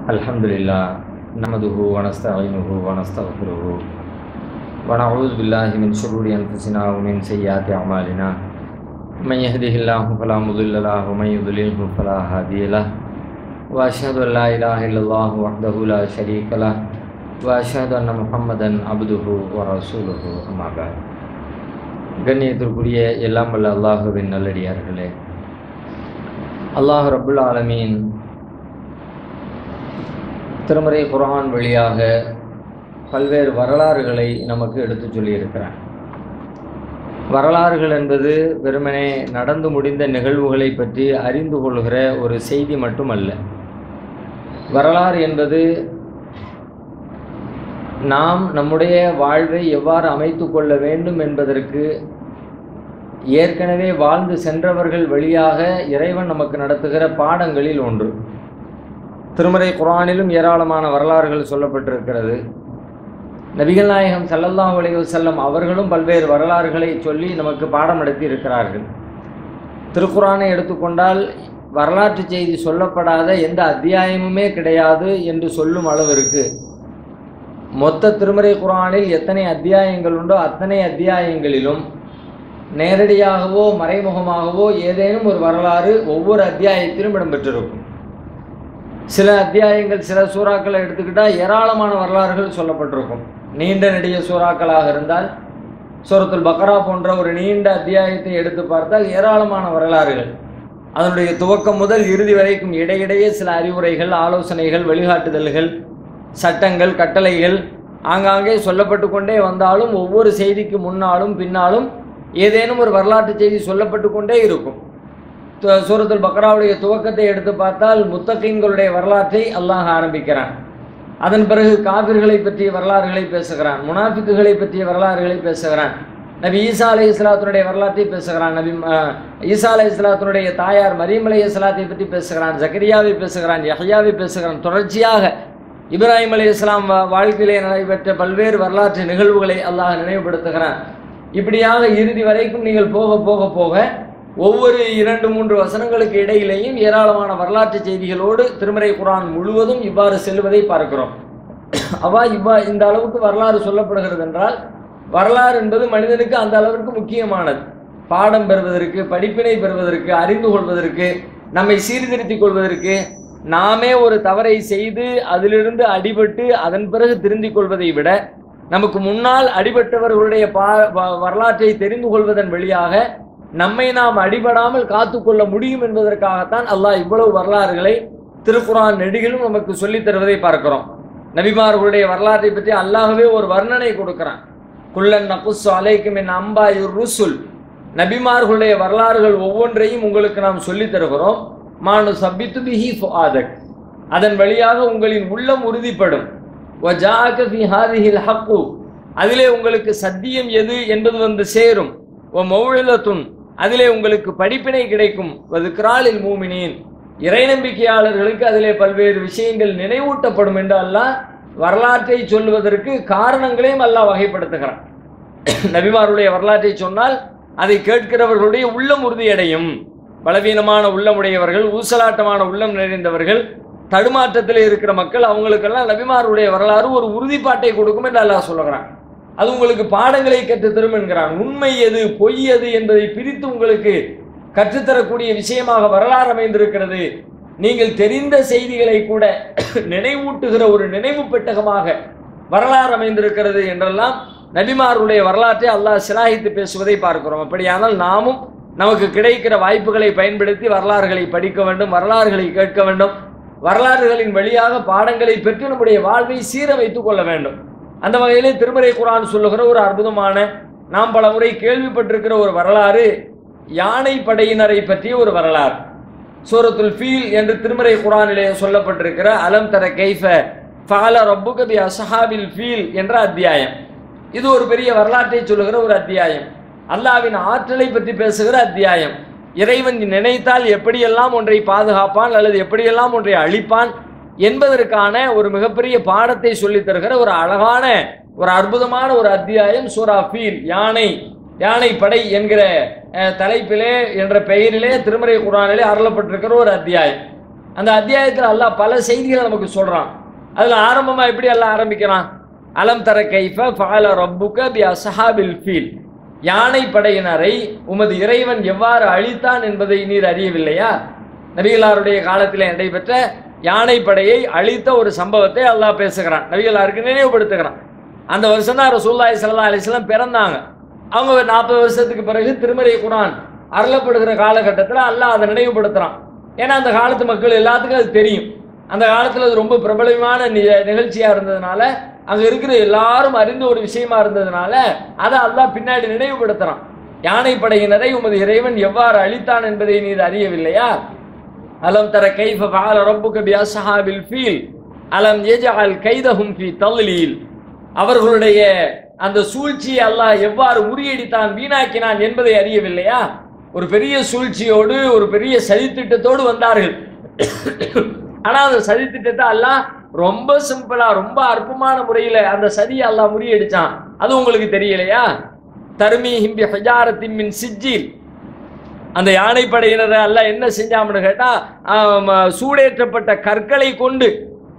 الحمد لله نحمده ونستعينه ونستغفره ونعوذ بالله من شرور أنفسنا ومن سيئات أعمالنا من يهده الله فلا مضل له ومن يضلله فلا هادي له وأشهد أن لا إله إلا الله وحده لا شريك له وأشهد أن محمدا عبده ورسوله أما بعد கண்ணியத்திற்குரிய எல்லாம் வல்ல அல்லாஹுவின் நல்லடியார்களே அல்லாஹ் ரபுல் ஆலமீன் திருமறை குர்ஆன் வழியாக பல்வேறு வரலாறுகளை நமக்கு எடுத்துச் சொல்லியிருக்கிறான் வரலாறுகள் என்பது வெறுமனே நடந்து முடிந்த நிகழ்வுகளை பற்றி அறிந்து கொள்கிற ஒரு செய்தி மட்டுமல்ல வரலாறு என்பது நாம் நம்முடைய வாழ்வை எவ்வாறு அமைத்து கொள்ள வேண்டும் என்பதற்கு ஏற்கனவே வாழ்ந்து சென்றவர்கள் வழியாக இறைவன் நமக்கு நடத்துகிற பாடங்களில் ஒன்று திருமறை குரானிலும் ஏராளமான வரலாறுகள் சொல்லப்பட்டிருக்கிறது நபிகள் நாயகம் சல்லல்லாஹு அலைஹி வஸல்லம் அவர்களும் பல்வேறு வரலாறுகளை சொல்லி நமக்கு பாடம் நடத்தி இருக்கிறார்கள் திருக்குறானை எடுத்துக்கொண்டால் வரலாற்று செய்தி சொல்லப்படாத எந்த அத்தியாயமுமே கிடையாது என்று சொல்லும் அளவிற்கு மொத்த திருமறை குரானில் எத்தனை அத்தியாயங்கள் உண்டோ அத்தனை அத்தியாயங்களிலும் நேரடியாகவோ மறைமுகமாகவோ ஏதேனும் ஒரு வரலாறு ஒவ்வொரு அத்தியாயத்திலும் இடம்பெற்றிருக்கும் சில அத்தியாயங்கள் சில சூறாக்களை எடுத்துக்கிட்டால் ஏராளமான வரலாறுகள் சொல்லப்பட்டிருக்கும் நீண்ட நெடிய சூறாக்களாக இருந்தால் சூரத்துல் பக்ரா போன்ற ஒரு நீண்ட அத்தியாயத்தை எடுத்து பார்த்தால் ஏராளமான வரலாறுகள் அதனுடைய துவக்கம் முதல் இறுதி வரைக்கும் இடையிடையே சில அறிவுரைகள் ஆலோசனைகள் வழிகாட்டுதல்கள் சட்டங்கள் கட்டளைகள் ஆங்காங்கே சொல்லப்பட்டு கொண்டே வந்தாலும் ஒவ்வொரு செய்திக்கு முன்னாலும் பின்னாலும் ஏதேனும் ஒரு வரலாற்று செய்தி சொல்லப்பட்டு கொண்டே இருக்கும் சூரத்துல் பக்ராவுடைய துவக்கத்தை எடுத்து பார்த்தால் முத்தகீன்களுடைய வரலாற்றை அல்லாஹ் ஆரம்பிக்கிறான் அதன் பிறகு காவிர்களை பற்றிய வரலாறுகளை பேசுகிறான் முனாஃபிக்குகளை பற்றிய வரலாறுகளை பேசுகிறான் நபி ஈசா அலை இஸ்லாத்தினுடைய வரலாற்றை பேசுகிறான் நபி ஈசா அலை இஸ்லாத்தினுடைய தாயார் மரீம் அலை இஸ்லாத்தை பற்றி பேசுகிறான் ஜக்கரியாவை பேசுகிறான் யஹ்யாவை பேசுகிறான் தொடர்ச்சியாக இப்ராஹிம் அலி இஸ்லாம் வாழ்க்கையிலே நடைபெற்ற பல்வேறு வரலாற்று நிகழ்வுகளை அல்லாஹ் நினைவுபடுத்துகிறான் இப்படியாக இறுதி வரைக்கும் நீங்கள் போக போக போக ஒவ்வொரு இரண்டு மூன்று வசனங்களுக்கு இடையிலேயும் ஏராளமான வரலாற்று செய்திகளோடு திருமறை குரான் முழுவதும் இவ்வாறு செல்வதை பார்க்கிறோம் அவா இவ்வா இந்த அளவுக்கு வரலாறு சொல்லப்படுகிறது என்றால் வரலாறு என்பது மனிதனுக்கு அந்த அளவிற்கு முக்கியமானது பாடம் பெறுவதற்கு படிப்பினை பெறுவதற்கு அறிந்து கொள்வதற்கு நம்மை சீர்திருத்திக் கொள்வதற்கு நாமே ஒரு தவறை செய்து அதிலிருந்து அடிபட்டு அதன் பிறகு திருந்திக் கொள்வதை விட நமக்கு முன்னால் அடிபட்டவர்களுடைய பா வரலாற்றை தெரிந்து கொள்வதன் வழியாக நம்மை நாம் அடிபடாமல் காத்துக்கொள்ள முடியும் என்பதற்காகத்தான் அல்லாஹ் இவ்வளவு வரலாறுகளை திருக்குறான் நெடுகிலும் நமக்கு சொல்லித் தருவதை பார்க்கிறோம் நபிமார்களுடைய வரலாற்றை பற்றி அல்லாஹவே ஒரு வர்ணனை கொடுக்கிறான் குள்ளன் நகுஸ் அலைக்கும் என் அம்பாயுர் ருசுல் நபிமார்களுடைய வரலாறுகள் ஒவ்வொன்றையும் உங்களுக்கு நாம் சொல்லித் தருகிறோம் மானு சபித்து பிஹி ஆதக் அதன் வழியாக உங்களின் உள்ளம் உறுதிப்படும் அதிலே உங்களுக்கு சத்தியம் எது என்பது வந்து சேரும் ஓ மௌழத்துன் அதிலே உங்களுக்கு படிப்பினை கிடைக்கும் வதுக்ராலில் மூமினேன் இறை நம்பிக்கையாளர்களுக்கு அதிலே பல்வேறு விஷயங்கள் நினைவூட்டப்படும் என்று அல்லாஹ் வரலாற்றை சொல்வதற்கு காரணங்களையும் அல்லாஹ் வகைப்படுத்துகிறான் நபிமாருடைய வரலாற்றை சொன்னால் அதை கேட்கிறவர்களுடைய உள்ளம் உறுதியடையும் பலவீனமான உள்ளமுடையவர்கள் ஊசலாட்டமான உள்ளம் நிறைந்தவர்கள் தடுமாற்றத்தில் இருக்கிற மக்கள் அவங்களுக்கெல்லாம் நபிமாருடைய வரலாறு ஒரு உறுதிப்பாட்டை கொடுக்கும் என்று அல்லாஹ் சொல்லுகிறான் அது உங்களுக்கு பாடங்களை கற்றுத்தரும் என்கிறான் உண்மை எது பொய் எது என்பதை பிரித்து உங்களுக்கு கற்றுத்தரக்கூடிய விஷயமாக வரலாறு அமைந்திருக்கிறது நீங்கள் தெரிந்த செய்திகளை கூட நினைவூட்டுகிற ஒரு நினைவு பெட்டகமாக வரலாறு அமைந்திருக்கிறது என்றெல்லாம் நபிமாருடைய வரலாற்றை அல்லாஹ் சிலாகித்து பேசுவதை பார்க்கிறோம் அப்படியானால் நாமும் நமக்கு கிடைக்கிற வாய்ப்புகளை பயன்படுத்தி வரலாறுகளை படிக்க வேண்டும் வரலாறுகளை கேட்க வேண்டும் வரலாறுகளின் வழியாக பாடங்களை பெற்று நம்முடைய வாழ்வை சீரமைத்துக் கொள்ள வேண்டும் அந்த வகையிலே திருமறை குரான் சொல்லுகிற ஒரு அற்புதமான நாம் பல முறை கேள்விப்பட்டிருக்கிற ஒரு வரலாறு யானை படையினரை பற்றிய ஒரு வரலாறு சூரத்துல் ஃபீல் என்று திருமறை குரானிலே சொல்லப்பட்டிருக்கிற அலம் தர கைஃப ஃபால ரப்புகபி அசஹாபில் ஃபீல் என்ற அத்தியாயம் இது ஒரு பெரிய வரலாற்றை சொல்லுகிற ஒரு அத்தியாயம் அல்லாவின் ஆற்றலை பற்றி பேசுகிற அத்தியாயம் இறைவன் நினைத்தால் எப்படியெல்லாம் ஒன்றை பாதுகாப்பான் அல்லது எப்படியெல்லாம் ஒன்றை அழிப்பான் என்பதற்கான ஒரு மிகப்பெரிய பாடத்தை சொல்லித் தருகிற ஒரு அழகான ஒரு அற்புதமான ஒரு அத்தியாயம் சூரா ஃபீல் யானை யானை படை என்கிற அஹ், தலைப்பிலே என்ற பெயரிலே திருமறை குரானிலே அருளப்பட்டிருக்கிற ஒரு அத்தியாயம் அந்த அத்தியாயத்தில் அல்லாஹ் பல செய்திகளை நமக்கு சொல்றான் அதுல ஆரம்பமா எப்படி அல்லாஹ் ஆரம்பிக்கிறான் அலம் தர கைஃப ஃபஅல ரப்புக பி அஸ்ஹாபில் ஃபீல் யானை படையினரை உமது இறைவன் எவ்வாறு அழித்தான் என்பதை நீர் அறியவில்லையா நபிகளாருடைய காலத்தில் நடைபெற்ற யானை படையை அழித்த ஒரு சம்பவத்தை அல்லாஹ் பேசுகிறான் நபிகளாருக்கு நினைவுபடுத்துகிறான் அந்த வருஷம் தான் ரசூல்லாய் சல்லா அலிஸ்லாம் பிறந்தாங்க அவங்க ஒரு நாற்பது வருஷத்துக்கு பிறகு திருமறை குரான் அருளப்படுகிற காலகட்டத்தில் அல்லாஹ் அதை நினைவுபடுத்துறான் ஏன்னா அந்த காலத்து மக்கள் எல்லாத்துக்கும் அது தெரியும் அந்த காலத்தில் அது ரொம்ப பிரபலமான நி- நிகழ்ச்சியா இருந்ததுனால அங்க இருக்கிற எல்லாரும் அறிந்த ஒரு விஷயமா இருந்ததுனால அதை அல்லாஹ் பின்னாடி நினைவுபடுத்துறான் யானை படையினரை உமது இறைவன் எவ்வாறு அழித்தான் என்பதை நீர் அறியவில்லையா அலம் தர கைஃப ஃபஅல ரப்புக பி அஸ்ஹாபில் ஃபீல் அலம் யஜஅல் கைதஹும் ஃபீ தல்லீல் அவர்களுடைய அந்த சூழ்ச்சியை அல்லாஹ் எவ்வாறு முறியடித்தான் வீணாக்கினான் என்பதை அறியவில்லையா ஒரு பெரிய சூழ்ச்சியோடு ஒரு பெரிய சதித்திட்டத்தோடு வந்தார்கள் ஆனா அந்த சதித்திட்டத்தை அல்லாஹ் ரொம்ப சிம்பிளா ரொம்ப அற்பமான முறையில அந்த சதியை அல்லாஹ் முறியடிச்சான் அது உங்களுக்கு தெரியலையா தர்மீஹிம் பி ஹஜாரத்தின் மின் சிஜ்ஜீல் அந்த யானைப்படையினரை அல்லாஹ் என்ன செஞ்சாம்னு கேட்டா ஆம், சூடேற்றப்பட்ட கற்களை கொண்டு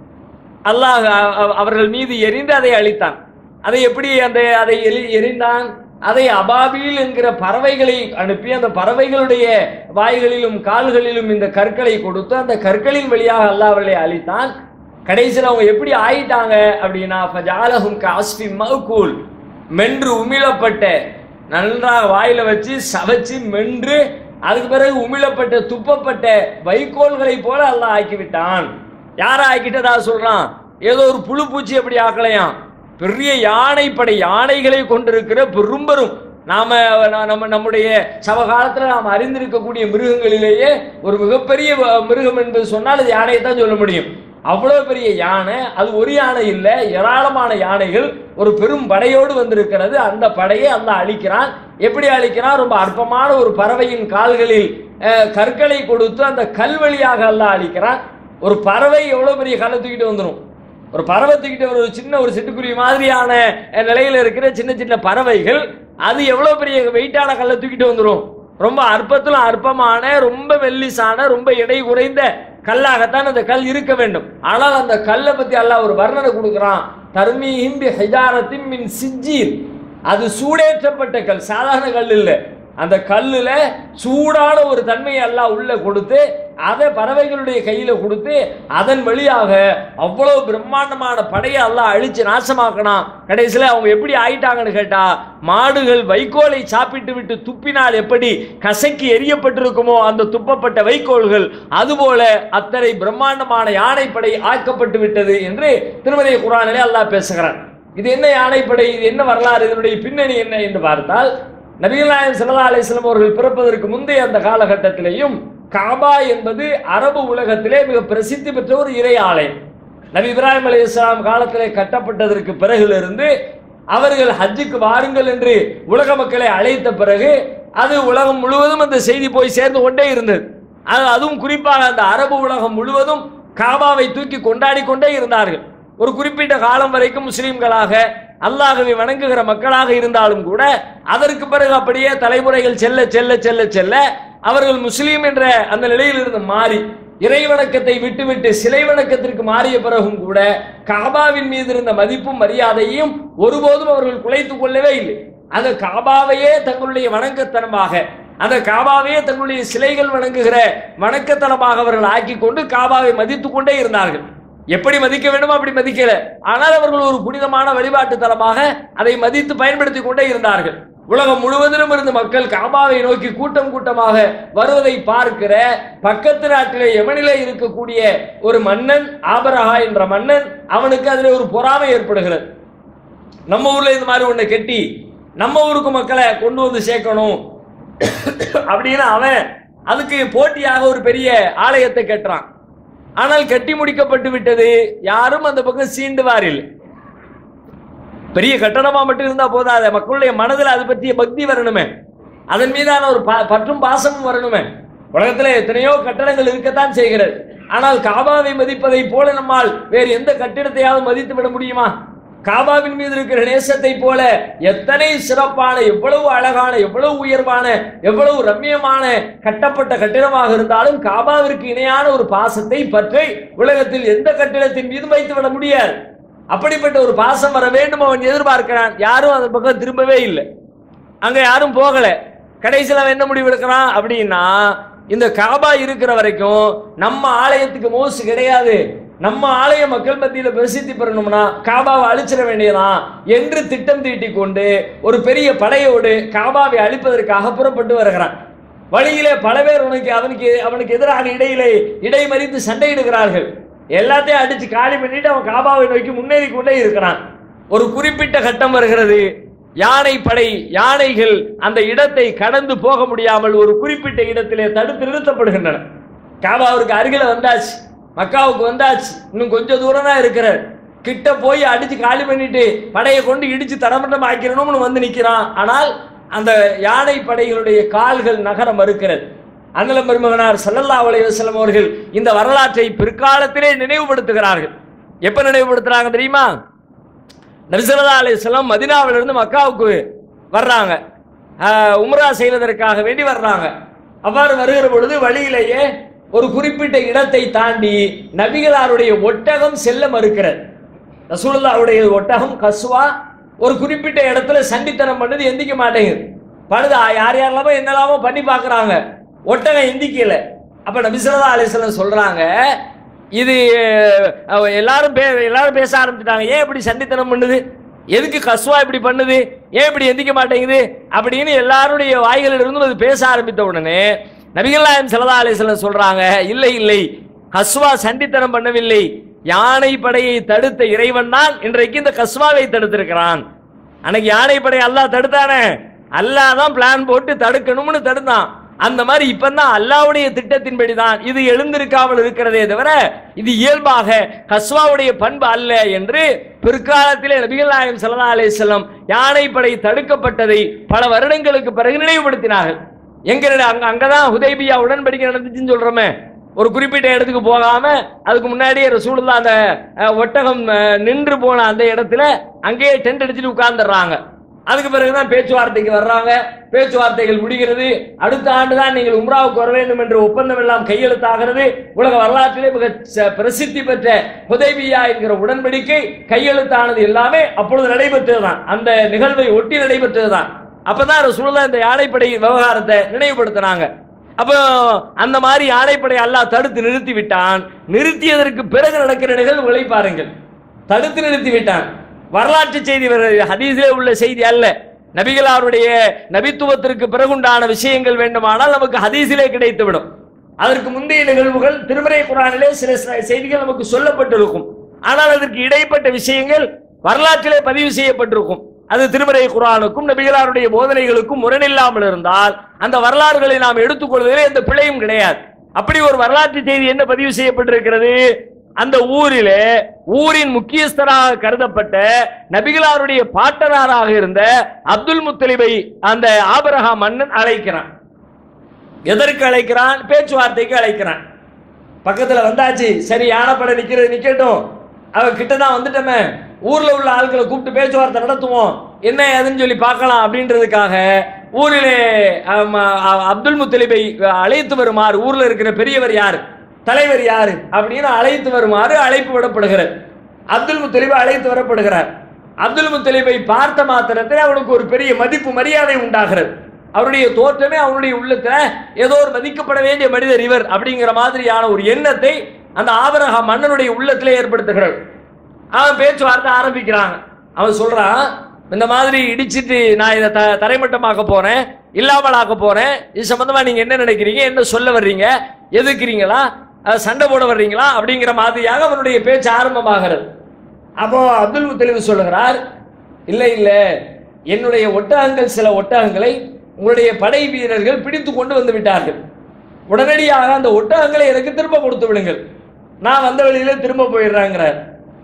அல்லாஹ் அ- அ- அவர்கள் மீது எரிந்து அதை அழித்தான் அதை எப்படி அந்த அதை எரி- எரிந்தான் அதை அபாபில் என்கிற பறவைகளை அனுப்பி அந்த பறவைகளுடைய வாய்களிலும் கால்களிலும் இந்த கற்களை கொடுத்து அந்த கற்களின் வழியாக அல்லாஹ் அவர்களை அழித்தான் கடைசியில் அவங்க எப்படி ஆயிட்டாங்க அப்படின்னா ஃபஜாலஹும் காஸ்பி மௌகூல் மென்று உமிழப்பட்ட நன்றாக வாயில வச்சு சவைச்சு மென்று அதுக்கு பிறகு உமிழப்பட்ட துப்பப்பட்ட வைக்கோல்களை போல அல்லாஹ் ஆக்கிவிட்டான் யாரை ஆக்கிட்டதா சொல்றான் ஏதோ ஒரு புழு பூச்சி அப்படி ஆக்கலையாம் பெரிய யானை படை யானைகளை கொண்டிருக்கிற பெரும்பெரும் நாம நா- நம்ம நம்முடைய சமகாலத்தில் நாம் அறிந்திருக்கக்கூடிய மிருகங்களிலேயே ஒரு மிகப்பெரிய வ- மிருகம் என்பது சொன்னால் அது யானையை தான் சொல்ல முடியும் அவ்வளவு பெரிய யானை அது ஒரு யானை இல்லை ஏராளமான யானைகள் ஒரு பெரும் படையோடு வந்திருக்கிறது அந்த படையை அல்லாஹ் அழிக்கிறான் எப்படி அழிக்கிறான் ரொம்ப அற்பமான ஒரு பறவையின் கால்களில் அஹ், கற்களை கொடுத்து அந்த கல் வழியாக அல்லாஹ் அழிக்கிறான் ஒரு பறவை எவ்வளவு பெரிய கல்லை தூக்கிட்டு வந்துடும் ஒரு பறவை தூக்கிட்டு ஒரு சின்ன ஒரு சிட்டுக்குருவி மாதிரியான அஹ், நிலையில இருக்கிற சின்ன சின்ன பறவைகள் அது எவ்வளவு பெரிய வெயிட்டான கல்லை தூக்கிட்டு வந்துடும் ரொம்ப அற்பத்துல அற்பமான ரொம்ப மெல்லிசான ரொம்ப எடை குறைந்த கல்லாகத்தான் அந்த கல் இருக்க வேண்டும் ஆனால் அந்த கல்லை பத்தி அல்லாஹ் ஒரு வர்ணனை கொடுக்கிறான் தர்மீஹிம் பி ஹிஜாரத்தின் மின் சிஜ்ஜீர் அது சூடேற்றப்பட்ட கல் சாதாரண கல் இல்லை அந்த கல்லுல சூடான ஒரு தன்மையை எல்லாம் உள்ள கொடுத்து அதை பறவைகளுடைய கையில கொடுத்து அதன் வழியாக அவ்வளவு பிரம்மாண்டமான படையை எல்லாம் அழிச்சு நாசமாக்கணும் கடைசியில் அவங்க எப்படி ஆயிட்டாங்கன்னு கேட்டா மாடுகள் வைக்கோலை சாப்பிட்டு விட்டு துப்பினால் எப்படி கசக்கி எரியப்பட்டிருக்குமோ அந்த துப்பப்பட்ட வைக்கோல்கள் அதுபோல அத்தனை பிரம்மாண்டமான யானைப்படை ஆக்கப்பட்டு விட்டது என்று திருமதி குரானிலே அல்லாஹ் பேசுகிறான் இது என்ன யானைப்படை இது என்ன வரலாறு இதனுடைய பின்னணி என்ன என்று பார்த்தால் நபிகள் நாயகம் ஸல்லல்லாஹு அலைஹி வஸல்லம் அவர்கள் பிறப்பதற்கு முந்தைய அந்த காலகட்டத்திலேயும் காபா என்பது அரபு உலகத்திலே மிக பிரசித்தி பெற்ற ஒரு இறை ஆலயம் நபி இப்ராஹிம் அலைஹிஸ்ஸலாம் காலத்திலே கட்டப்பட்டதற்கு பிறகிலிருந்து அவர்கள் ஹஜ்ஜுக்கு வாருங்கள் என்று உலக மக்களை அழைத்த பிறகு அது உலகம் முழுவதும் அந்த செய்தி போய் சேர்ந்து கொண்டே இருந்தது அது அதுவும் குறிப்பாக அந்த அரபு உலகம் முழுவதும் காபாவை தூக்கி கொண்டாடி கொண்டே இருந்தார்கள் ஒரு குறிப்பிட்ட காலம் வரைக்கும் முஸ்லிம்களாக அல்லாஹ்வை வணங்குகிற மக்களாக இருந்தாலும் கூட அதற்கு பிறகு அப்படியே தலைமுறைகள் செல்ல செல்ல செல்ல செல்ல அவர்கள் முஸ்லீம் என்ற அந்த நிலையிலிருந்து மாறி இறை வணக்கத்தை விட்டுவிட்டு சிலை வணக்கத்திற்கு மாறிய பிறகும் கூட காபாவின் மீது இருந்த மதிப்பும் மரியாதையும் ஒருபோதும் அவர்கள் குலைத்துக் கொள்ளவே இல்லை அந்த காபாவையே தங்களுடைய வணக்கத்தனமாக அந்த காபாவையே தங்களுடைய சிலைகள் வணங்குகிற வணக்கத்தனமாக அவர்கள் ஆக்கி கொண்டு காபாவை மதித்துக் கொண்டே இருந்தார்கள் எப்படி மதிக்க வேண்டுமோ அப்படி மதிக்கல ஆனால் அவர்கள் ஒரு புனிதமான வழிபாட்டு தலமாக அதை மதித்து பயன்படுத்தி கொண்டே இருந்தார்கள் உலகம் முழுவதிலும் இருந்து மக்கள் காபாவை நோக்கி கூட்டம் கூட்டமாக வருவதை பார்க்கிற பக்கத்து நாட்டிலே யமனிலே இருக்கக்கூடிய ஒரு மன்னன் ஆபரஹா என்ற மன்னன் அவனுக்கு அதில் ஒரு பொறாமை ஏற்படுகிறது நம்ம ஊர்ல இந்த மாதிரி ஒண்ணு கெட்டி நம்ம ஊருக்கு மக்களை கொண்டு வந்து சேர்க்கணும் அப்படின்னு அவன் அதுக்கு போட்டியாக ஒரு பெரிய ஆலயத்தை கட்டுறான் ஆனால் கட்டி முடிக்கப்பட்டு விட்டது யாரும் அந்த பக்கம் சீண்டுவாரில்லை பெரிய கட்டணமா மட்டும் இருந்தா போதாத மக்களுடைய மனதில் அது பற்றிய பக்தி வரணுமே அதன் மீதான ஒரு ப- பற்றும் பாசமும் வரணுமே உலகத்துல எத்தனையோ கட்டடங்கள் இருக்கத்தான் செய்கிறது ஆனால் காபாவை மதிப்பதை போல நம்மால் வேறு எந்த கட்டிடத்தையாவது மதித்து விட முடியுமா காபாவின் மீது இருக்கிற நேசத்தை போல எத்தனை சிறப்பான எவ்வளவு அழகான எவ்வளவு உயர்வான எவ்வளவு ரம்மியமான கட்டப்பட்ட கட்டிடமாக இருந்தாலும் காபாவிற்கு இணையான ஒரு பாசத்தை பற்றி உலகத்தில் எந்த கட்டிடத்தின் மீதும் வைத்து விட முடியாது அப்படிப்பட்ட ஒரு பாசம் வர வேண்டும் அவன் எதிர்பார்க்கிறான் யாரும் அந்த பக்கம் திரும்பவே இல்லை அங்க யாரும் போகல கடைசியில் அவன் என்ன முடிவு எடுக்கிறான் அப்படின்னா இந்த காபா இருக்கிற வரைக்கும் நம்ம ஆலயத்துக்கு மோசு கிடையாது நம்ம ஆலய மக்கள் மத்தியில் பிரசித்தி பெறணும்னா காபாவை அழிச்சிட வேண்டியதான் என்று திட்டம் தீட்டிக் கொண்டு ஒரு பெரிய படையோடு காபாவை அழிப்பதற்காக புறப்பட்டு வருகிறான் வழியிலே பல பேர் உனக்கு அவனுக்கு அவனுக்கு எதிராக இடையிலே இடைமறித்து சண்டையிடுகிறார்கள் எல்லாத்தையும் அடிச்சு காலி பண்ணிட்டு அவன் காபாவை நோக்கி முன்னேறி கொண்டே இருக்கிறான் ஒரு குறிப்பிட்ட கட்டம் வருகிறது யானை படை யானைகள் அந்த இடத்தை கடந்து போக முடியாமல் ஒரு குறிப்பிட்ட இடத்திலே தடுத்து நிறுத்தப்படுகின்றன காபாவிற்கு அருகில வந்தாச்சு மக்காவுக்கு வந்தாச்சு இன்னும் கொஞ்சம் தூரம் தான் இருக்கிறார் கிட்ட போய் அடிச்சு காலி பண்ணிட்டு படையை கொண்டு இடிச்சு தரமட்டம் ஆக்கிரணும்னு வந்து நிக்கிறான் ஆனால் அந்த யானை படைகளுடைய கால்கள் நகர மறுக்கிறது அண்ணலம் பெருமகனார் ஸல்லல்லாஹு அலைஹி வஸல்லம் அவர்கள் இந்த வரலாற்றை பிற்காலத்திலே நினைவுபடுத்துகிறார்கள் எப்ப நினைவுபடுத்துறாங்க தெரியுமா நபிசல்லா அலிஸ்லாம் மதினாவிலிருந்து மக்காவுக்கு வர்றாங்க ஆஹ், உம்ரா செய்வதற்காக வேண்டி வர்றாங்க அவ்வாறு வருகிற பொழுது வழியிலேயே ஒரு குறிப்பிட்ட இடத்தை தாண்டி நபிகளாருடைய ஒட்டகம் செல்ல மறுக்கிறது ரசூலுல்லாவுடைய ஒட்டகம் கஸ்வா ஒரு குறிப்பிட்ட இடத்துல சண்டித்தனம் பண்ணது எந்திக்க மாட்டேங்குது பழுது யார் யாரெல்லாமோ என்னெல்லாமோ பண்ணி பார்க்கறாங்க ஒட்டகம் எந்திக்கல அப்ப நபிசல்லா அலிஸ்லாம் சொல்றாங்க இது அஹ், எல்லாரும் பே எல்லாரும் பேச ஆரம்பிச்சிட்டாங்க ஏன் இப்படி சண்டித்தனம் பண்ணுது எதுக்கு கஸ்வா இப்படி பண்ணுது ஏன் இப்படி எந்திக்க மாட்டேங்குது அப்படின்னு எல்லாருடைய வாய்களிலிருந்தும் அது பேச ஆரம்பித்த உடனே நபிகள் நாயம் சல்லா அலிஸ்லாம் சொல்றாங்க இல்லை இல்லை கஸ்வா சண்டித்தனம் பண்ணவில்லை யானை படையை தடுத்த இறைவன் தான் இன்றைக்கு இந்த கஸ்வாவை தடுத்திருக்கிறான் அன்னைக்கு யானை படை அல்லாஹ் தடுத்தானே அல்லாஹ் தான் பிளான் போட்டு தடுக்கணும்னு தடுத்தான் அந்த மாதிரி இப்பதான் அல்லாவுடைய திட்டத்தின்படி தான் இது எழுந்திருக்காமல் இருக்கிறதே தவிர இது இயல்பாக கஸ்வாவுடைய பண்பு அல்ல என்று பிற்காலத்திலே நபிகள் நாயகம் ஸல்லல்லாஹு அலைஹி வஸல்லம் யானைப்படை தடுக்கப்பட்டதை பல வருடங்களுக்கு பிறகு நினைவுபடுத்தினார்கள் எங்க நட- அங்க அங்கதான் ஹுதைபியா உடன்படிக்கை நடந்துச்சுன்னு சொல்றோமே ஒரு குறிப்பிட்ட இடத்துக்கு போகாம அதுக்கு முன்னாடியே ரசூலுல்லா அந்த அஹ், ஒட்டகம் அஹ், நின்று போன அந்த இடத்துல அங்கேயே டென்ட் அடிச்சுட்டு உட்கார்ந்துடுறாங்க அதுக்கு பிறகுதான் பேச்சுவார்த்தைக்கு வர்றாங்க பேச்சுவார்த்தைகள் முடிகிறது அடுத்த ஆண்டு தான் நீங்கள் உம்ராவுக்கு வர வேண்டும் என்ற ஒப்பந்தம் எல்லாம் கையெழுத்தாகிறது உலக வரலாற்றிலே மிக ச- பிரசித்தி பெற்ற ஹுதைபியா என்கிற உடன்படிக்கை கையெழுத்தானது எல்லாமே அப்பொழுது நடைபெற்றதுதான் அந்த நிகழ்வை ஒட்டி நடைபெற்றதுதான் அப்பதான் ரசூலுல்லாஹ் இந்த யானைப்படை விவகாரத்தை நினைவுபடுத்தினாங்க அப்போ அந்த மாதிரி யானைப்படை அல்லாஹ் தடுத்து நிறுத்தி விட்டான் நிறுத்தியதற்கு பிறகு நடக்கிற நிகழ்வுகளை பாருங்கள் தடுத்து நிறுத்தி விட்டான் வரலாற்று செய்தி வருகிறது. ஹதீஸிலே உள்ள செய்தி அல்ல நபிகளாருடைய நபித்துவத்திற்கு பிறகுண்டான விஷயங்கள் வேண்டுமானால் நமக்கு ஹதீஸிலே கிடைத்துவிடும் அதற்கு முந்தைய நிகழ்வுகள் திருமறை குரானிலே சில ச- செய்திகள் நமக்கு சொல்லப்பட்டிருக்கும் ஆனால் அதற்கு இடைப்பட்ட விஷயங்கள் வரலாற்றிலே பதிவு செய்யப்பட்டிருக்கும் அது திருமறை குரானுக்கும் நபிகளாருடைய போதனைகளுக்கும் முரணில்லாமல் இருந்தால் அந்த வரலாறுகளை நாம் எடுத்துக்கொள்வதிலே எந்த பிழையும் கிடையாது அப்படி ஒரு வரலாற்று செய்தி என்ன பதிவு செய்யப்பட்டிருக்கிறது அந்த ஊரிலே ஊரின் முக்கியஸ்தராக கருதப்பட்ட நபிகளாருடைய பாட்டனாராக இருந்த அப்துல் முத்தலிபை அந்த ஆபரகா மன்னன் அழைக்கிறான் எதற்கு அழைக்கிறான் பேச்சுவார்த்தைக்கு அழைக்கிறான் பக்கத்துல வந்தாச்சு சரி யானைப்படை நிக்கிறது நிக்கட்டும் அவ கிட்ட தான் வந்துட்டோமே ஊர்ல உள்ள ஆட்களை கூப்பிட்டு பேச்சுவார்த்தை நடத்துவோம் என்ன ஏதுன்னு சொல்லி பார்க்கலாம் அப்படின்றதுக்காக ஊரிலே ஆம், அ- அப்துல் முத்தலிபை அழைத்து வருமாறு ஊர்ல இருக்கிற பெரியவர் யார் தலைவர் யாரு அப்படின்னு அழைத்து வருமாறு அழைப்பு விடப்படுகிறது அப்துல் முத்தலிபை அழைத்து வரப்படுகிறார் அப்துல் முத்தலிபை பார்த்த மாத்திரத்தில் அவனுக்கு ஒரு பெரிய மதிப்பு மரியாதை உண்டாகிறது அவருடைய தோற்றமே அவனுடைய உள்ளத்துல ஏதோ ஒரு மதிக்கப்பட வேண்டிய மனிதர் இவர் அப்படிங்கிற மாதிரியான ஒரு எண்ணத்தை அந்த ஆபரகா மன்னனுடைய உள்ளத்திலே ஏற்படுத்துகிறார் அவன் பேச்சுவார்த்தை ஆரம்பிக்கிறாங்க அவன் சொல்றான் இந்த மாதிரி இடிச்சிட்டு நான் இதை த தரைமட்டமாக்க போறேன் இல்லாமலாக்க போறேன் இது சம்பந்தமா நீங்க என்ன நினைக்கிறீங்க என்ன சொல்ல வர்றீங்க எதுக்குறீங்களா அஹ் சண்டை போட வர்றீங்களா அப்படிங்கிற மாதிரியாக அவனுடைய பேச்சு ஆரம்பமாகிறது அப்போ அப்துல் முத்தலிப் சொல்லுகிறார் இல்லை இல்லை என்னுடைய ஒட்டகங்கள் சில ஒட்டகங்களை உங்களுடைய படை வீரர்கள் பிடித்து கொண்டு வந்து விட்டார்கள் உடனடியாக அந்த ஒட்டகங்களை எனக்கு திரும்ப கொடுத்து விடுங்கள் நான் வந்த வழியில திரும்ப போயிடுறாங்கிறார்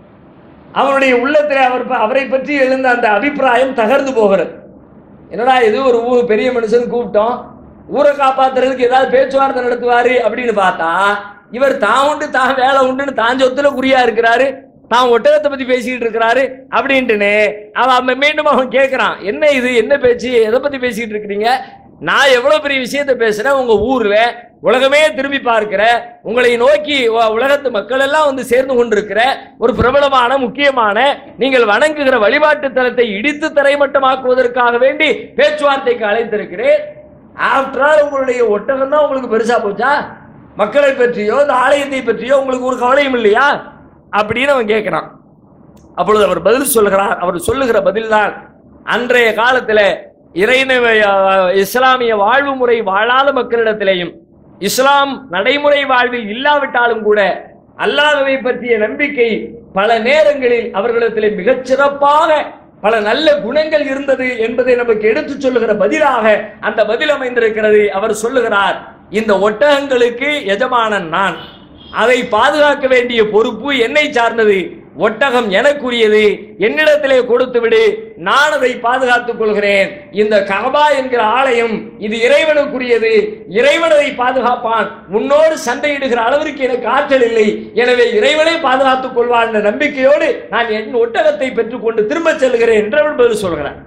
அவனுடைய உள்ளத்தில் அவர் ப- அவரை பற்றி எழுந்த அந்த அபிப்பிராயம் தகர்ந்து போகிறது என்னடா இது ஒரு ஊர் பெரிய மனுஷன் கூப்பிட்டோம் ஊரை காப்பாத்துறதுக்கு ஏதாவது பேச்சுவார்த்தை நடத்துவாரு அப்படின்னு பார்த்தா இவர் தான் உண்டு தான் வேலை உண்டுன்னு தான் சொத்துல குறியா இருக்கிறாரு தான் ஒட்டகத்தை பத்தி பேசிக்கிட்டு இருக்கிறாரு அப்படின்ட்டுன்னு அவன் அவன் மீண்டும் அவன் கேட்கிறான் என்ன இது என்ன பேச்சு எதை பத்தி பேசிக்கிட்டு இருக்கிறீங்க நான் எவ்வளவு பெரிய விஷயத்தை பேசுறேன் உங்க ஊர்ல உலகமே திரும்பி பார்க்கிற உங்களை நோக்கி உ- உலகத்து மக்கள் எல்லாம் வந்து சேர்ந்து கொண்டிருக்கிற ஒரு பிரபலமான முக்கியமான நீங்கள் வணங்குகிற வழிபாட்டு தலத்தை இடித்து தரைமட்டமாக்குவதற்காக வேண்டி பேச்சுவார்த்தைக்கு அழைத்திருக்கிறேன் ஆஃப்டர் ஆல் உங்களுடைய ஒட்டகம் தான் உங்களுக்கு பெருசா போச்சா மக்களை பற்றியோ இந்த ஆலயத்தை பற்றியோ உங்களுக்கு ஒரு கவலையும் இல்லையா அப்படின்னு அவன் கேட்கிறான் அப்பொழுது அவர் பதில் சொல்கிறார் அவர் சொல்லுகிற பதில்தான் அன்றைய காலத்துல இறைநவ இஸ்லாமிய வாழ்வு முறை வாழாத மக்களிடத்திலேயும் இஸ்லாம் நடைமுறை வாழ்வில் இல்லாவிட்டாலும் கூட அல்லாஹ்வை பற்றிய நம்பிக்கை பல நேரங்களில் அவர்களிடத்திலே மிகச் சிறப்பாக பல நல்ல குணங்கள் இருந்தது என்பதை நமக்கு எடுத்துச் சொல்லுகிற பதிலாக அந்த பதில் அமைந்திருக்கிறது அவர் சொல்லுகிறார் இந்த ஒட்டகங்களுக்கு எஜமானன் நான் அதை பாதுகாக்க வேண்டிய பொறுப்பு என்னை சார்ந்தது ஒட்டகம் எனக்குரியது என்னிடத்திலே கொடுத்து விடு நான் அதை பாதுகாத்துக் கொள்கிறேன் இந்த கபா என்கிற ஆலயம் இது இறைவனுக்குரியது இறைவன் அதை பாதுகாப்பான் உன்னோடு சண்டையிடுகிற அளவிற்கு எனக்கு ஆற்றல் இல்லை எனவே இறைவனை பாதுகாத்துக் கொள்வான் என்ற நம்பிக்கையோடு நான் என் ஒட்டகத்தை பெற்றுக்கொண்டு திரும்பச் செல்கிறேன் என்று அவன் பதில் சொல்கிறான்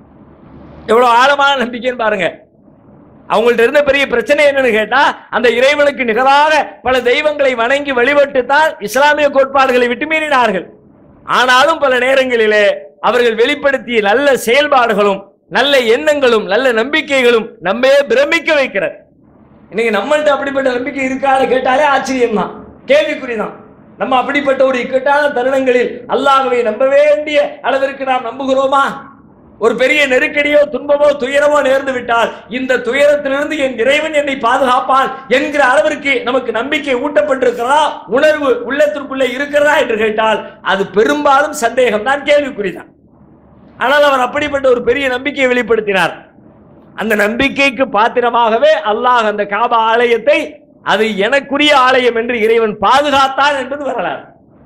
எவ்வளவு ஆழமான நம்பிக்கைன்னு பாருங்க அவங்கள்ட்ட இருந்த பெரிய பிரச்சனை என்னன்னு கேட்டா அந்த இறைவனுக்கு நிகராக பல தெய்வங்களை வணங்கி வழிபட்டு தான் இஸ்லாமிய கோட்பாடுகளை விட்டு மீறினார்கள் ஆனாலும் பல நேரங்களிலே அவர்கள் வெளிப்படுத்திய நல்ல செயல்பாடுகளும் நல்ல எண்ணங்களும் நல்ல நம்பிக்கைகளும் நம்மே பிரமிக்க வைக்கிறது இன்னைக்கு நம்மள்ட்ட அப்படிப்பட்ட நம்பிக்கை இருக்கான்னு கேட்டாலே ஆச்சரியம் தான் கேள்விக்குறிதான் நம்ம அப்படிப்பட்ட ஒரு இக்கட்டான தருணங்களில் அல்லாஹ்வை நம்ப வேண்டிய அளவிற்கு நாம் நம்புகிறோமா ஒரு பெரிய நெருக்கடியோ துன்பமோ துயரமோ நேர்ந்து விட்டால் இந்த துயரத்திலிருந்து என் இறைவன் என்னை பாதுகாப்பான் என்கிற அளவிற்கு நமக்கு நம்பிக்கை ஊட்டப்பட்டிருக்கிறதா உணர்வு உள்ளத்திற்குள்ளே இருக்கிறதா என்று கேட்டால் அது பெரும்பாலும் சந்தேகம் தான் கேள்விக்குறிதான் ஆனால் அவர் அப்படிப்பட்ட ஒரு பெரிய நம்பிக்கையை வெளிப்படுத்தினார் அந்த நம்பிக்கைக்கு பாத்திரமாகவே அல்லாஹ் அந்த காபா ஆலயத்தை அது எனக்குரிய ஆலயம் என்று இறைவன் பாதுகாத்தான் என்பது வரலாறு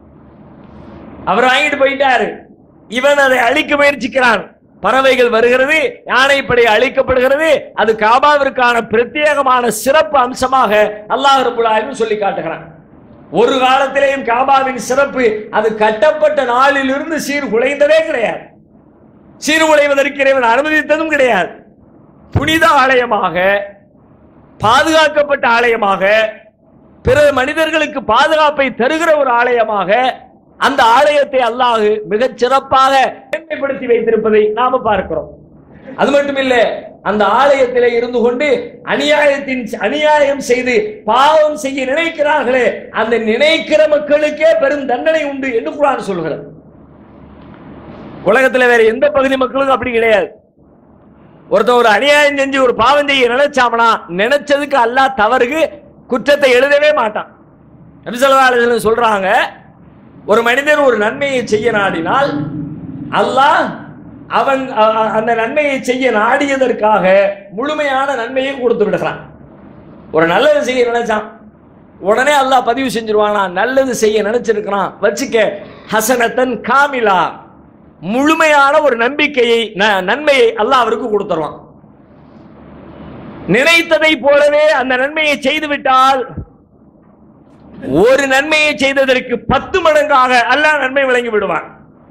அவர் வாங்கிட்டு போயிட்டாரு இவன் அதை அழிக்க முயற்சிக்கிறான் பறவைகள் வருகிறது யானைப்படை அழிக்கப்படுகிறது அது காபாவிற்கான பிரத்யேகமான சிறப்பு அம்சமாக அல்லாஹ் ரபுல் ஆலமீன் சொல்லி காட்டுகிறான் ஒரு காலத்திலேயும் காபாவின் சிறப்பு அது கட்டப்பட்ட நாளிலிருந்து சீர்குலைந்ததே கிடையாது சீர்குலைவதற்கு இறைவன் அனுமதித்ததும் கிடையாது புனித ஆலயமாக பாதுகாக்கப்பட்ட ஆலயமாக பிற மனிதர்களுக்கு பாதுகாப்பை தருகிற ஒரு ஆலயமாக அந்த ஆலயத்தை அல்லாஹ் மிகச் சிறப்பாக மேன்மைப்படுத்தி வைத்திருப்பதை நாம பார்க்கிறோம் அது மட்டும் இல்ல அந்த ஆலயத்திலே இருந்து கொண்டு அநியாயத்தின் அநியாயம் செய்து பாவம் செய்ய நினைக்கிறார்களே அந்த நினைக்கிற மக்களுக்கே பெரும் தண்டனை உண்டு என்று குரான் சொல்கிறது உலகத்துல வேற எந்த பகுதி மக்களுக்கும் அப்படி கிடையாது ஒருத்தன் ஒரு அநியாயம் செஞ்சு ஒரு பாவம் செய்ய நினைச்சாமனா நினைச்சதுக்கு அல்லாஹ் தவறுக்கு குற்றத்தை எழுதவே மாட்டான் நபி ஸல்லல்லாஹு அலைஹி வஸல்லம் சொல்றாங்க ஒரு மனிதன் ஒரு நன்மையை செய்ய நாடினால் அல்லாஹ் அவன் அ- அ- அந்த நன்மையை செய்ய நாடியதற்காக முழுமையான நன்மையை கொடுத்து விடுகிறான் ஒரு நல்லது செய்ய நினைச்சான் உடனே அல்லாஹ் பதிவு செஞ்சிருவானா நல்லது செய்ய நினைச்சிருக்கிறான் வச்சுக்க ஹசனத்தன் காமிலா முழுமையான ஒரு நம்பிக்கையை ந- நன்மையை அல்லாஹ் அவருக்கு கொடுத்துருவான் நினைத்ததை போலவே அந்த நன்மையை செய்து விட்டால் ஒரு நன்மையை செய்ததற்கு பத்து மடங்காக அல்லாஹ் நன்மை வழங்கி விடுவான்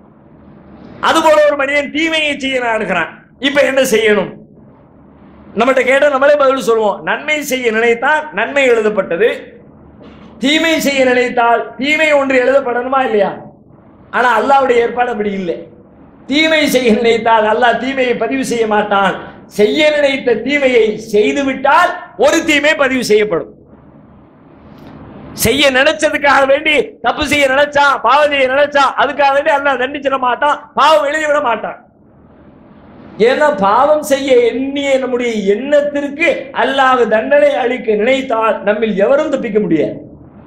அதுபோல ஒரு மனிதன் தீமையை செய்ய நாடுகிறான் இப்ப என்ன செய்யணும் நம்மகிட்ட கேட்ட நம்மளே பதில் சொல்லுவோம் நன்மை செய்ய நினைத்தால் நன்மை எழுதப்பட்டது தீமை செய்ய நினைத்தால் தீமை ஒன்று எழுதப்படணுமா இல்லையா ஆனா அல்லாஹ்வுடைய ஏற்பாடு அப்படி இல்லை தீமை செய்ய நினைத்தால் அல்லாஹ் தீமையை பதிவு செய்ய மாட்டான் செய்ய நினைத்த தீமையை செய்துவிட்டால் ஒரு தீமை பதிவு செய்யப்படும் செய்ய நினைச்சதுக்காக வேண்டி தப்பு செய்ய நினைச்சா பாவம் செய்ய நினைச்சா அதுக்காக வேண்டி அல்லாஹ் தண்டிச்சிட மாட்டான் பாவம் எழுதி விட மாட்டான் ஏன்னா பாவம் செய்ய எண்ணிய நம்முடைய எண்ணத்திற்கு அல்லாஹ் தண்டனை அளிக்க நினைத்தால் நம்மில் எவரும் தப்பிக்க முடியாது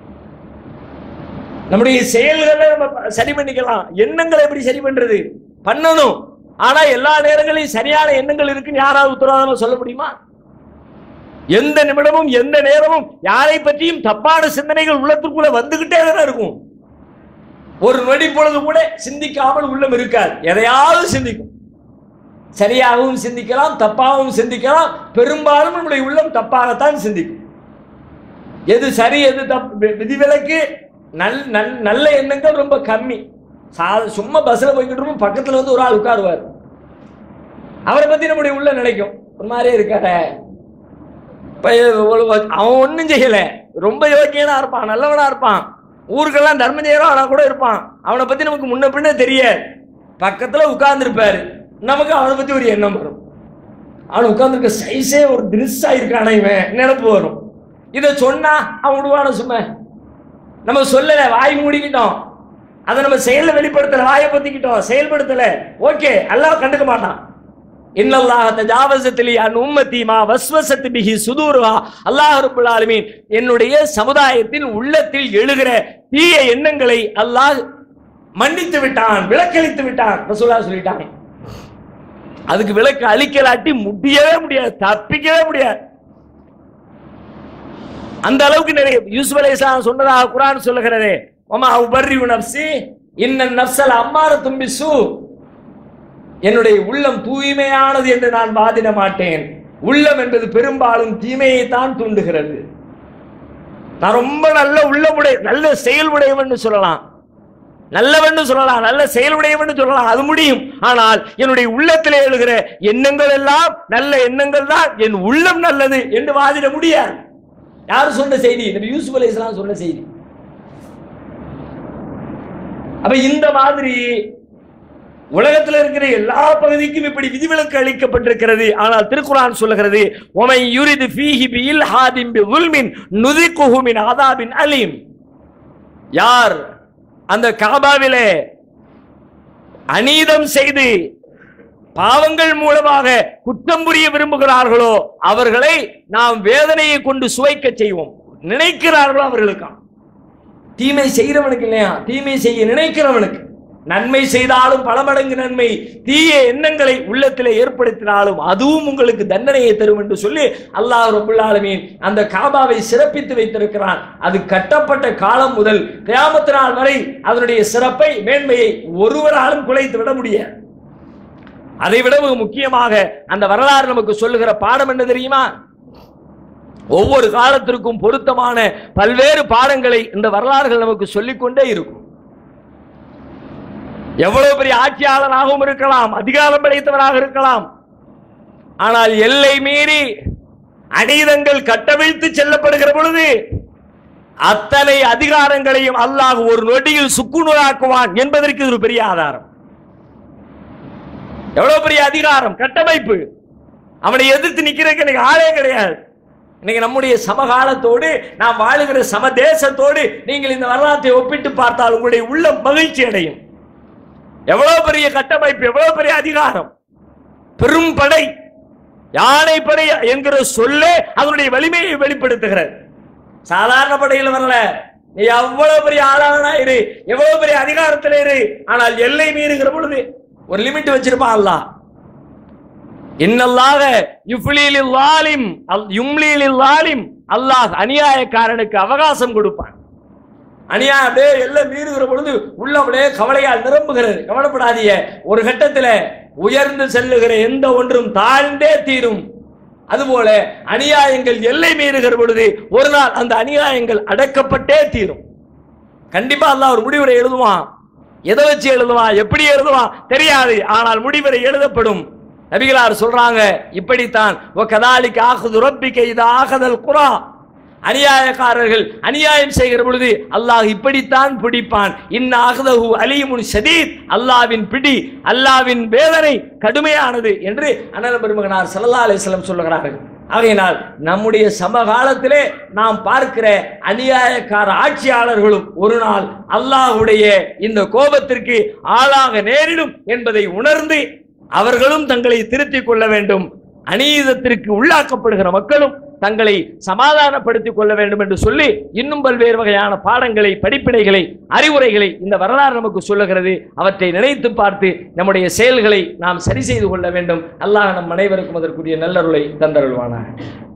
நம்முடைய செயல்களை நம்ம சரி பண்ணிக்கலாம் எண்ணங்களை எப்படி சரி பண்றது பண்ணணும் ஆனா எல்லா நேரங்களையும் சரியான எண்ணங்கள் இருக்குன்னு யாராவது உத்தரவாதமா சொல்ல முடியுமா எந்த நிமிடமும் எந்த நேரமும் யாரை பற்றியும் தப்பான சிந்தனைகள் உள்ளத்திற்குள்ள வந்துகிட்டே தானே இருக்கும் ஒரு நொடி பொழுது கூட சிந்திக்காமல் உள்ளம் இருக்காது எதையாவது சிந்திக்கும் சரியாகவும் சிந்திக்கலாம் தப்பாகவும் சிந்திக்கலாம் பெரும்பாலும் நம்முடைய உள்ளம் தப்பாகத்தான் சிந்திக்கும் எது சரி எது தப்பு வி- விதிவிலக்கு நல் நல் நல்ல எண்ணங்கள் ரொம்ப கம்மி சா சும்மா பஸ்ஸில் போய்கிட்டு இருப்போம் பக்கத்தில் வந்து ஒரு ஆள் உட்காருவார் அவரை பற்றி நம்முடைய உள்ள நினைக்கும் ஒரு மாதிரியே இருக்காரே இப்ப இவ்வளவு- அவன் ஒன்றும் செய்யலை ரொம்ப யோக்கியனா இருப்பான் நல்லவனா இருப்பான் ஊருக்கெல்லாம் தர்மம் செய்யறோம் கூட இருப்பான் அவனை பற்றி நமக்கு முன்ன பின்ன தெரியாது பக்கத்தில் உட்கார்ந்துருப்பாரு நமக்கு அவனை பற்றி ஒரு எண்ணம் வரும் அவன் உட்கார்ந்துருக்க சைஸே ஒரு திருஷா இருக்கான இவன் நினைப்பு வரும் இதை சொன்னா அவன் விடுவான சும்மா நம்ம சொல்லல வாய் மூடிக்கிட்டோம் அதை நம்ம செயல்ல வெளிப்படுத்தல வாயை பத்திக்கிட்டோம் செயல்படுத்தல ஓகே அல்லாஹ் கண்டுக்க மாட்டான் இன்னல்லாஹ தஜாவசத்திலி அன் உம்மத்தி மா வஸ்வசத்து பிஹி சுதூருஹா அல்லாஹ் ரப்பல் ஆலமீன் என்னுடைய சமுதாயத்தின் உள்ளத்தில் எழுகிற தீய எண்ணங்களை அல்லாஹ் மன்னித்து விட்டான் விலக்களித்து விட்டான் ரசூலா சொல்லிட்டாங்க அதுக்கு விளக்கு அழிக்கலாட்டி முடியவே முடியாது தப்பிக்கவே முடியாது அந்த அளவுக்கு நிறைய யூசுப் அலைஹிஸ்ஸலாம் சொன்னதாக குர்ஆன் சொல்லுகிறது ஒமா உபர்ரி நப்சி இன்ன நப்சல் அம்மார தும்பி சூ என்னுடைய உள்ளம் தூய்மையானது என்று நான் வாதிட மாட்டேன் உள்ளம் என்பது பெரும்பாலும் தீமையை தான் தூண்டுகிறது நான் ரொம்ப நல்ல உள்ளமுடைய நல்ல செயல்புடையவன் சொல்லலாம் நல்லவன் சொல்லலாம் நல்ல செயலுடையவன் சொல்லலாம் அது முடியும் ஆனால் என்னுடைய உள்ளத்திலே எழுகிற எண்ணங்கள் எல்லாம் நல்ல எண்ணங்கள் தான் என் உள்ளம் நல்லது என்று வாதிட முடியாது யார் சொன்ன செய்தி நபி யூசுப் அலைஹிஸ்ஸலாம் சொன்ன செய்தி அப்ப இந்த மாதிரி உலகத்தில் இருக்கிற எல்லா பகுதிக்கும் இப்படி விதிவிலக்கு அளிக்கப்பட்டிருக்கிறது ஆனால் திருக்குரான் சொல்லுகிறது ஒமை யுரிது ஃபீஹி பி இல்ஹாதின் பி உல்மின் நுதிக்குஹு மின் ஆதாபின் அலீம் யார் அந்த காபாவிலே அநீதம் செய்து பாவங்கள் மூலமாக குற்றம் புரிய விரும்புகிறார்களோ அவர்களை நாம் வேதனையை கொண்டு சுவைக்க செய்வோம் நினைக்கிறார்களோ அவர்களுக்காம் தீமை செய்கிறவனுக்கு இல்லையா தீமை செய்ய நினைக்கிறவனுக்கு நன்மை செய்தாலும் பல மடங்கு நன்மை தீய எண்ணங்களை உள்ளத்திலே ஏற்படுத்தினாலும் அதுவும் உங்களுக்கு தண்டனையை தரும் என்று சொல்லி அல்லாஹ் ரபுல் ஆலமீன் அந்த காபாவை சிறப்பித்து வைத்திருக்கிறான் அது கட்டப்பட்ட காலம் முதல் கியாமத்து நாள் வரை அதனுடைய சிறப்பை மேன்மையை ஒருவராலும் குலைத்து விட முடியாது அதை விட மிக முக்கியமாக அந்த வரலாறு நமக்கு சொல்லுகிற பாடம் என்ன தெரியுமா ஒவ்வொரு காலத்திற்கும் பொருத்தமான பல்வேறு பாடங்களை இந்த வரலாறுகள் நமக்கு சொல்லிக்கொண்டே இருக்கும் எவ்வளவு பெரிய ஆட்சியாளராகவும் இருக்கலாம் அதிகாரம் படைத்தவராக இருக்கலாம் ஆனால் எல்லை மீறி அநீதங்கள் கட்டவிழ்த்து செல்லப்படுகிற பொழுது அத்தனை அதிகாரங்களையும் அல்லாஹ் ஒரு நொடியில் சுக்குநூறாக்குவான் என்பதற்கு இது ஒரு பெரிய ஆதாரம் எவ்வளவு பெரிய அதிகாரம் கட்டமைப்பு அவனை எதிர்த்து நிக்கிறதுக்கு எனக்கு ஆளே கிடையாது இன்னைக்கு நம்முடைய சமகாலத்தோடு நாம் வாழுகிற சமதேசத்தோடு நீங்கள் இந்த வரலாற்றை ஒப்பிட்டு பார்த்தால் உங்களுடைய உள்ளம் மகிழ்ச்சி அடையும் எவ்வளவு பெரிய கட்டமைப்பு எவ்வளவு பெரிய அதிகாரம் பெரும் படை யானை படை என்கிற சொல்லே அதனுடைய வலிமையை வெளிப்படுத்துகிறது சாதாரண படையில் வரல நீ எவ்வளவு பெரிய ஆளானா இரு எவ்வளவு பெரிய அதிகாரத்தில் இரு ஆனால் எல்லை மீறுகிற பொழுது ஒரு லிமிட் வச்சிருப்பான் அல்லாஹ் இன்னல்லாக யுஃப்லீலில் லாலிம் அல் யும்லீலில் லாலிம் அல்லாஹ் அநியாயக்காரனுக்கு அவகாசம் கொடுப்பான் அநியாயம் அப்படியே எல்லாம் மீறுகிற பொழுது உள்ள அப்படியே கவலையால் நிரம்புகிறது கவலைப்படாதீங்க ஒரு கட்டத்தில் உயர்ந்து செல்லுகிற எந்த ஒன்றும் தாழ்ந்தே தீரும் அதுபோல அநியாயங்கள் எல்லை மீறுகிற பொழுது ஒரு நாள் அந்த அநியாயங்கள் அடக்கப்பட்டே தீரும் கண்டிப்பா அல்லாஹ் ஒரு முடிவுரை எழுதுவான் எதை வச்சு எழுதுவான் எப்படி எழுதுவான் தெரியாது ஆனால் முடிவுரை எழுதப்படும் நபிகளார் சொல்றாங்க இப்படித்தான் ஒ கதாலிக்கு ஆகுது ரப்பிக்க இது ஆகதல் குரா அநியாயக்காரர்கள் அநியாயம் செய்கிற பொழுது அல்லாஹ் இப்படித்தான் பிடிப்பான் இன்ன ஆகதஹு அலிமுன் ஷதீத் அல்லாவின் பிடி அல்லாவின் வேதனை கடுமையானது என்று அண்ணன் பெருமகனார் சல்லா அலிஸ்லம் சொல்லுகிறார்கள் ஆகையினால் நம்முடைய சமகாலத்திலே நாம் பார்க்கிற அநியாயக்கார ஆட்சியாளர்களும் ஒரு நாள் அல்லாஹ்வுடைய இந்த கோபத்திற்கு ஆளாக நேரிடும் என்பதை உணர்ந்து அவர்களும் தங்களை திருத்திக் கொள்ள வேண்டும் அநீதத்திற்கு உள்ளாக்கப்படுகிற மக்களும் தங்களை சமாதானப்படுத்திக் கொள்ள வேண்டும் என்று சொல்லி இன்னும் பல்வேறு வகையான பாடங்களை படிப்பினைகளை அறிவுரைகளை இந்த வரலாறு நமக்கு சொல்லுகிறது அவற்றை நினைத்து பார்த்து நம்முடைய செயல்களை நாம் சரி செய்து கொள்ள வேண்டும் அல்லாஹ் நம் அனைவருக்கும் அதற்குரிய நல்லருளை தந்தருள்வானாக